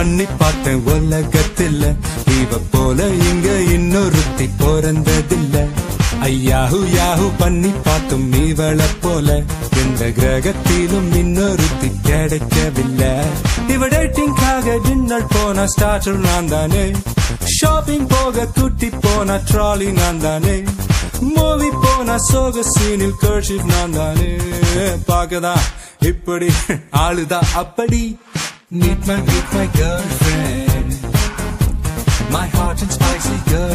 பண்ணி பார்த்தேன் உலகத்துல இவ போல இங்க இன்னொருத்தி பிறந்ததில்ல ஐயாஹு யாஹு பண்ணி பார்த்தும் இவளை போல எந்த கிரகத்திலும் இன்னொருத்தி கிடைக்கவில்லை இவ டேட்டிங்காக டின்னர் போன ஸ்டார்டர் நான் தானே ஷாப்பிங் போக கூட்டி போன ட்ராலி நான் தானே மூவி போன சோக சீனில் கர்ஷிப் நான் தானே பார்க்கதான் இப்படி ஆளுதான் அப்படி Meet my, meet my girlfriend My hot and spicy girl